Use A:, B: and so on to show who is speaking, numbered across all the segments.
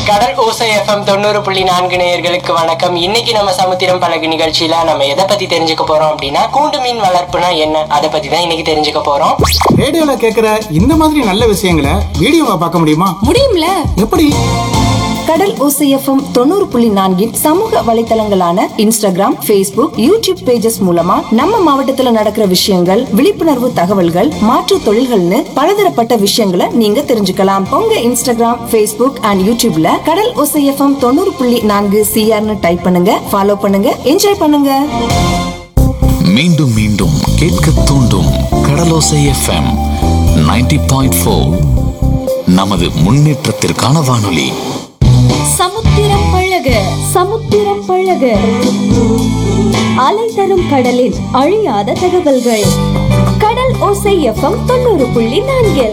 A: கடல் ஓசை எஃப்எம் தொண்ணூறு புள்ளி நான்கு நேயர்களுக்கு வணக்கம் இன்னைக்கு நம்ம சமுத்திரம் பழகு நிகழ்ச்சியில நம்ம எதை பத்தி தெரிஞ்சுக்க போறோம் அப்படின்னா கூண்டு மீன் வளர்ப்புனா என்ன அதை பத்தி தான் இன்னைக்கு தெரிஞ்சுக்க போறோம்
B: ரேடியோல கேக்குற இந்த மாதிரி நல்ல விஷயங்களை வீடியோவா பார்க்க முடியுமா
C: முடியும்ல
B: எப்படி
C: கடல் ஓசைஎஃப்எம் தொண்ணூறு புள்ளி நான்கின் சமூக வலைத்தளங்களான இன்ஸ்டாகிராம் Facebook யூடியூப் பேஜஸ் மூலமா நம்ம மாவட்டத்துல நடக்கிற விஷயங்கள் விழிப்புணர்வு தகவல்கள் மாற்றுத் தொழில்கள்னு பலதரப்பட்ட விஷயங்களை நீங்க தெரிஞ்சுக்கலாம் உங்க இன்ஸ்டாகிராம் Facebook அண்ட் யூடியூப்ல கடல் ஓசைஎஃப்எம் தொண்ணூறு புள்ளி நான்கு சிஆர்னு டைப் பண்ணுங்க ஃபாலோ பண்ணுங்க என்ஜாய் பண்ணுங்க
D: மீண்டும் மீண்டும் கேட்க தூண்டும் கடலோசை எஃப்எம் 90.4 பாயிண்ட் நமது முன்னேற்றத்திற்கான வானொலி
E: சமுத்திரம் பழக சமுத்திரம் பழக அலை தரும் கடலின் அழியாத தகவல்கள் கடல் ஓசை எஃப்எம் தொண்ணூறு புள்ளி நான்கில்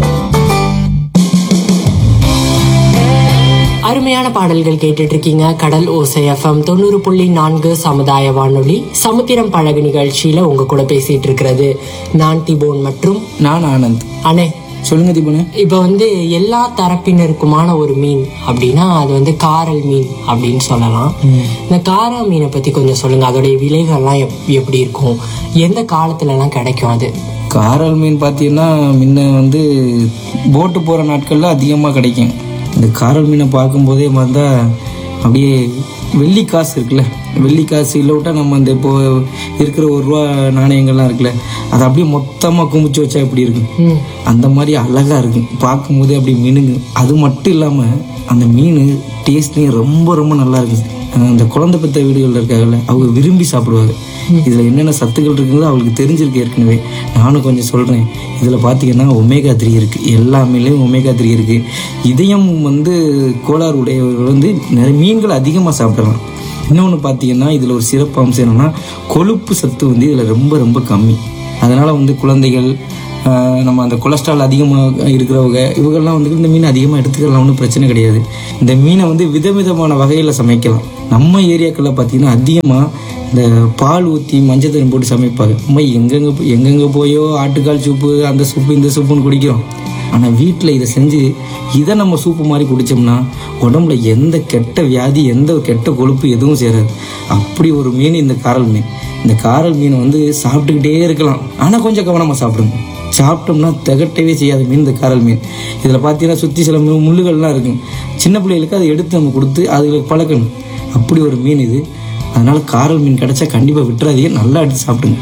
A: அருமையான பாடல்கள் கேட்டுட்டு இருக்கீங்க கடல் ஓசை எஃப்எம் தொண்ணூறு புள்ளி நான்கு சமுதாய வானொலி சமுத்திரம் பழகு நிகழ்ச்சியில உங்க கூட பேசிட்டு இருக்கிறது நான் திபோன் மற்றும்
F: நான் ஆனந்த்
A: அனே
F: சொல்லுங்க தீபனு
A: இப்போ வந்து எல்லா தரப்பினருக்குமான ஒரு மீன் அப்படின்னா அது வந்து காரல் மீன் அப்படின்னு சொல்லலாம் இந்த காரா மீனை பத்தி கொஞ்சம் சொல்லுங்க அதோடைய விலைகள்லாம் எப்- எப்படி இருக்கும் எந்த காலத்துல எல்லாம் கிடைக்கும் அது
F: காரல் மீன் பார்த்தீங்கன்னா முன்ன வந்து போட்டு போகிற நாட்களில் அதிகமாக கிடைக்கும் இந்த காரல் மீனை பார்க்கும்போதே பார்த்தா அப்படியே வெள்ளி காசு இருக்குல்ல வெள்ளி காசு இல்லை விட்டா நம்ம இந்த இப்போ இருக்கிற ஒரு ரூபா நாணயங்கள்லாம் இருக்குல்ல அதை அப்படியே மொத்தமாக குமிச்சு வச்சா எப்படி இருக்கும் அந்த மாதிரி அழகாக இருக்கும் பார்க்கும்போதே அப்படி மினுங்கு அது மட்டும் இல்லாமல் அந்த மீன் டேஸ்ட்லேயும் ரொம்ப ரொம்ப நல்லா இருக்குது அஹ் அந்த குழந்தை பெற்ற வீடுகளில் இருக்காங்கல்ல அவங்க விரும்பி சாப்பிடுவாங்க இதில் என்னென்ன சத்துக்கள் இருக்குங்களோ அவங்களுக்கு தெரிஞ்சிருக்கு ஏற்கனவே நானும் கொஞ்சம் சொல்கிறேன் இதில் பார்த்தீங்கன்னா ஒமேகா த்ரீ இருக்குது எல்லாமேலேயும் ஒமேகா த்ரீ இருக்குது இதயம் வந்து கோளாறு உடையவர்கள் வந்து நிறைய மீன்கள் அதிகமாக சாப்பிடலாம் இன்னொன்று பார்த்தீங்கன்னா இதில் ஒரு சிறப்பு அம்சம் என்னென்னா கொழுப்பு சத்து வந்து இதில் ரொம்ப ரொம்ப கம்மி அதனால் வந்து குழந்தைகள் ஆஹ் நம்ம அந்த கொலஸ்ட்ரால் அதிகமாக இருக்கிறவங்க இவங்கெல்லாம் வந்து இந்த மீன் அதிகமாக எடுத்துக்கலாம் ஒன்றும் பிரச்சனை கிடையாது இந்த மீனை வந்து விதவிதமான வகையில் சமைக்கலாம் நம்ம ஏரியாக்களில் பார்த்தீங்கன்னா அதிகமாக இந்த பால் ஊற்றி மஞ்சள் தண்ணி போட்டு சமைப்பாங்க நம்ம எங்கெங்கே போ- எங்கெங்கே போயோ ஆட்டுக்கால் சூப்பு அந்த சூப்பு இந்த சூப்புன்னு குடிக்கிறோம் ஆனால் வீட்டில் இதை செஞ்சு இதை நம்ம சூப்பு மாதிரி குடித்தோம்னா உடம்புல எந்த கெட்ட வியாதி எந்த கெட்ட கொழுப்பு எதுவும் சேராது அப்படி ஒரு மீன் இந்த காரல் மீன் இந்த காரல் மீனை வந்து சாப்பிட்டுக்கிட்டே இருக்கலாம் ஆனால் கொஞ்சம் கவனமாக சாப்பிடுங்க சாப்பிட்டோம்னா திகட்டவே செய்யாத மீன் இந்த காரல் மீன் இதில் பார்த்தீங்கன்னா சுற்றி சில மு- முள்ளுகள்லாம் இருக்கும் சின்ன பிள்ளைகளுக்கு அதை எடுத்து நம்ம கொடுத்து அதுகளுக்கு பழக்கணும் அப்படி ஒரு மீன் இது அதனால காரல் மீன் கிடைச்சா கண்டிப்பாக விட்டுறாதீங்க நல்லா எடுத்து சாப்பிடுங்க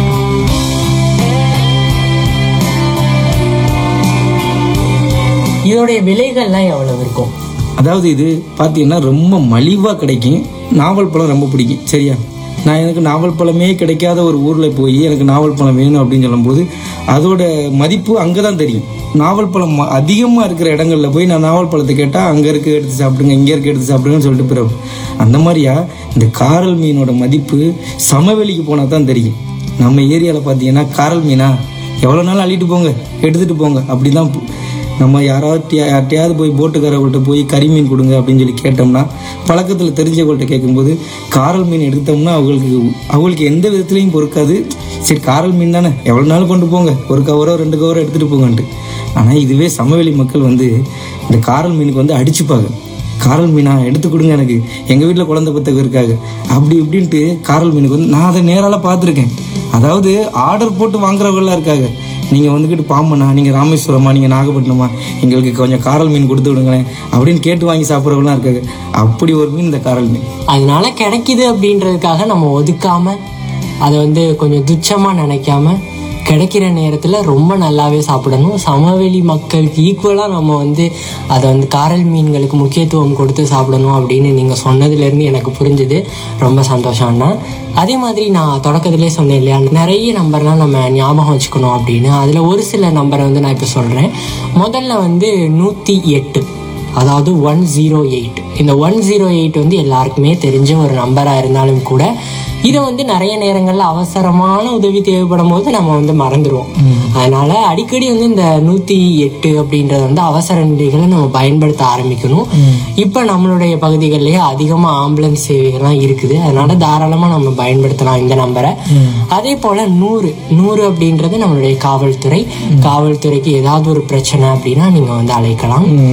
A: இதோடைய விலைகள்லாம் எவ்வளவு இருக்கும்
F: அதாவது இது பார்த்தீங்கன்னா ரொம்ப மலிவாக கிடைக்கும் நாவல் பழம் ரொம்ப பிடிக்கும் சரியா நான் எனக்கு நாவல் பழமே கிடைக்காத ஒரு ஊரில் போய் எனக்கு நாவல் பழம் வேணும் அப்படின்னு சொல்லும்போது அதோட மதிப்பு அங்கே தான் தெரியும் நாவல் பழம் அதிகமாக இருக்கிற இடங்கள்ல போய் நான் நாவல் பழத்தை கேட்டால் அங்கே இருக்க எடுத்து சாப்பிடுங்க இங்கே இருக்க எடுத்து சாப்பிடுங்கன்னு சொல்லிட்டு பிறகு அந்த மாதிரியா இந்த காரல் மீனோட மதிப்பு சமவெளிக்கு போனால் தான் தெரியும் நம்ம ஏரியாவில் பார்த்தீங்கன்னா காரல் மீனா எவ்வளோ நாள் அள்ளிட்டு போங்க எடுத்துகிட்டு போங்க அப்படி தான் நம்ம யாராவது யார்ட்டையாவது போய் போட்டுக்காரவங்கள்ட்ட போய் கறி மீன் கொடுங்க அப்படின்னு சொல்லி கேட்டோம்னா பழக்கத்தில் தெரிஞ்சவங்கள்ட்ட கேட்கும்போது காரல் மீன் எடுத்தோம்னா அவங்களுக்கு அவங்களுக்கு எந்த விதத்துலையும் பொறுக்காது சரி காரல் மீன் தானே எவ்வளோ நாள் கொண்டு போங்க ஒரு கவரோ ரெண்டு கவரோ எடுத்துகிட்டு போங்கன்ட்டு ஆனால் இதுவே சமவெளி மக்கள் வந்து இந்த காரல் மீனுக்கு வந்து அடிச்சுப்பாங்க காரல் மீனா எடுத்து கொடுங்க எனக்கு எங்கள் வீட்டில் குழந்தை பத்தவங்க இருக்காங்க அப்படி இப்படின்ட்டு காரல் மீனுக்கு வந்து நான் அதை நேரால பார்த்துருக்கேன் அதாவது ஆர்டர் போட்டு வாங்குறவங்களாம் இருக்காங்க நீங்கள் வந்துக்கிட்டு பாம்பனா நீங்கள் ராமேஸ்வரமா நீங்கள் நாகப்பட்டினமா எங்களுக்கு கொஞ்சம் காரல் மீன் கொடுத்து விடுங்களேன் அப்படின்னு கேட்டு வாங்கி சாப்பிட்றவங்களாம் இருக்காங்க அப்படி ஒரு மீன் இந்த காரல் மீன்
A: அதனால கிடைக்குது அப்படின்றதுக்காக நம்ம ஒதுக்காம அதை வந்து கொஞ்சம் துச்சமா நினைக்காம கிடைக்கிற நேரத்தில் ரொம்ப நல்லாவே சாப்பிடணும் சமவெளி மக்களுக்கு ஈக்குவலாக நம்ம வந்து அதை வந்து காரல் மீன்களுக்கு முக்கியத்துவம் கொடுத்து சாப்பிடணும் அப்படின்னு நீங்கள் சொன்னதுலேருந்து எனக்கு புரிஞ்சுது ரொம்ப சந்தோஷம் அண்ணா அதே மாதிரி நான் தொடக்கத்திலே சொன்னேன் இல்லையா நிறைய நம்பர்லாம் நம்ம ஞாபகம் வச்சுக்கணும் அப்படின்னு அதில் ஒரு சில நம்பரை வந்து நான் இப்போ சொல்கிறேன் முதல்ல வந்து நூற்றி எட்டு அதாவது ஒன் ஜீரோ எயிட் இந்த ஒன் ஜீரோ எயிட் வந்து எல்லாருக்குமே தெரிஞ்ச ஒரு நம்பராக இருந்தாலும் கூட இதை வந்து நிறைய நேரங்களில் அவசரமான உதவி தேவைப்படும் போது நம்ம வந்து மறந்துடுவோம் அதனால அடிக்கடி வந்து இந்த நூற்றி எட்டு அப்படின்றத வந்து அவசர நிலைகளை நம்ம பயன்படுத்த ஆரம்பிக்கணும் இப்போ நம்மளுடைய பகுதிகளிலேயே அதிகமாக ஆம்புலன்ஸ் சேவைகள்லாம் இருக்குது அதனால தாராளமாக நம்ம பயன்படுத்தலாம் இந்த நம்பரை அதே போல் நூறு நூறு அப்படின்றது நம்மளுடைய காவல்துறை காவல்துறைக்கு ஏதாவது ஒரு பிரச்சனை அப்படின்னா நீங்கள் வந்து அழைக்கலாம்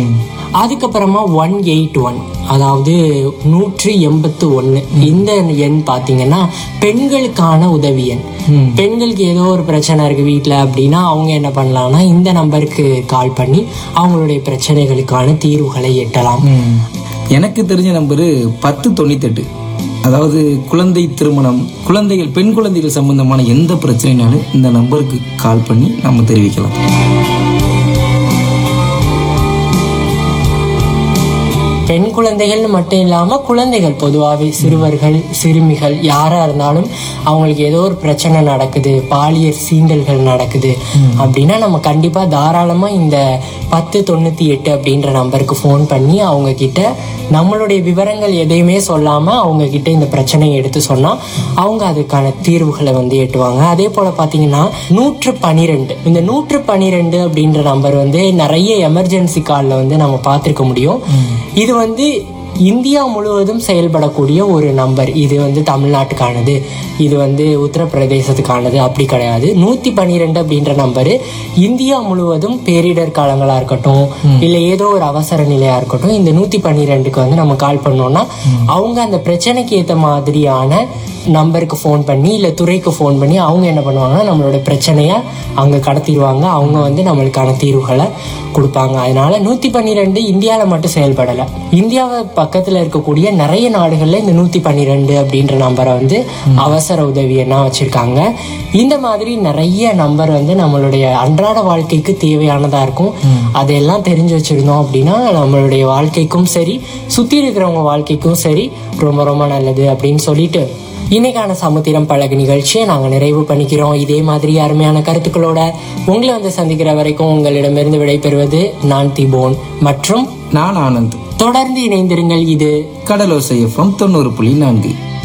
A: அதுக்கப்புறமா ஒன் எயிட் ஒன் அதாவது நூற்றி எண்பத்து ஒன்று இந்த எண் பார்த்தீங்கன்னா பெண்களுக்கான உதவி எண் பெண்களுக்கு ஏதோ ஒரு பிரச்சனை இருக்கு வீட்டில் அப்படின்னா அவங்க என்ன பண்ணலாம்னா இந்த நம்பருக்கு கால் பண்ணி அவங்களுடைய பிரச்சனைகளுக்கான தீர்வுகளை எட்டலாம்
F: ம். எனக்கு தெரிஞ்ச நம்பரு பத்து தொண்ணூத்தெட்டு அதாவது குழந்தை திருமணம் குழந்தைகள் பெண் குழந்தைகள் சம்பந்தமான எந்த பிரச்சனைனாலும் இந்த நம்பருக்கு கால் பண்ணி நம்ம தெரிவிக்கலாம்
A: பெண் குழந்தைகள்னு மட்டும் இல்லாமல் குழந்தைகள் பொதுவாகவே சிறுவர்கள் சிறுமிகள் யாராக இருந்தாலும் அவங்களுக்கு ஏதோ ஒரு பிரச்சனை நடக்குது பாலியல் சீண்டல்கள் நடக்குது அப்படின்னா நம்ம கண்டிப்பாக தாராளமாக இந்த பத்து தொண்ணூற்றி எட்டு அப்படின்ற நம்பருக்கு ஃபோன் பண்ணி அவங்க கிட்ட நம்மளுடைய விவரங்கள் எதையுமே சொல்லாமல் அவங்க கிட்ட இந்த பிரச்சனையை எடுத்து சொன்னால் அவங்க அதுக்கான தீர்வுகளை வந்து எட்டுவாங்க அதே போல் பார்த்தீங்கன்னா நூற்று பனிரெண்டு இந்த நூற்று பனிரெண்டு அப்படின்ற நம்பர் வந்து நிறைய எமர்ஜென்சி காலில் வந்து நம்ம பார்த்துருக்க முடியும் இது வந்து இந்தியா முழுவதும் செயல்படக்கூடிய ஒரு நம்பர் இது வந்து தமிழ்நாட்டுக்கானது இது வந்து உத்தரப்பிரதேசத்துக்கானது அப்படி கிடையாது நூத்தி பன்னிரெண்டு அப்படின்ற நம்பரு இந்தியா முழுவதும் பேரிடர் காலங்களா இருக்கட்டும் இல்ல ஏதோ ஒரு அவசர நிலையா இருக்கட்டும் இந்த நூத்தி பன்னிரெண்டுக்கு வந்து நம்ம கால் பண்ணோம்னா அவங்க அந்த பிரச்சனைக்கு ஏத்த மாதிரியான நம்பருக்கு ஃபோன் பண்ணி இல்லை துறைக்கு ஃபோன் பண்ணி அவங்க என்ன பண்ணுவாங்கன்னா நம்மளோட பிரச்சனையை அங்கே கடத்திடுவாங்க அவங்க வந்து நம்மளுக்கான தீர்வுகளை கொடுப்பாங்க அதனால நூற்றி பன்னிரெண்டு இந்தியாவில் மட்டும் செயல்படலை இந்தியாவை பக்கத்தில் இருக்கக்கூடிய நிறைய நாடுகளில் இந்த நூற்றி பன்னிரெண்டு அப்படின்ற நம்பரை வந்து அவசர உதவி என்ன வச்சுருக்காங்க இந்த மாதிரி நிறைய நம்பர் வந்து நம்மளுடைய அன்றாட வாழ்க்கைக்கு தேவையானதாக இருக்கும் அதையெல்லாம் தெரிஞ்சு வச்சுருந்தோம் அப்படின்னா நம்மளுடைய வாழ்க்கைக்கும் சரி சுற்றி இருக்கிறவங்க வாழ்க்கைக்கும் சரி ரொம்ப ரொம்ப நல்லது அப்படின்னு சொல்லிட்டு இன்னைக்கான சமுத்திரம் பழகு நிகழ்ச்சியை நாங்கள் நிறைவு பண்ணிக்கிறோம் இதே மாதிரி அருமையான கருத்துக்களோட உங்களை வந்து சந்திக்கிற வரைக்கும் உங்களிடமிருந்து விடைபெறுவது நான் திபோன் மற்றும்
F: நான் ஆனந்த்
A: தொடர்ந்து இணைந்திருங்கள் இது
F: கடலோசை எஃப்எம் தொண்ணூறு புள்ளி நான்கு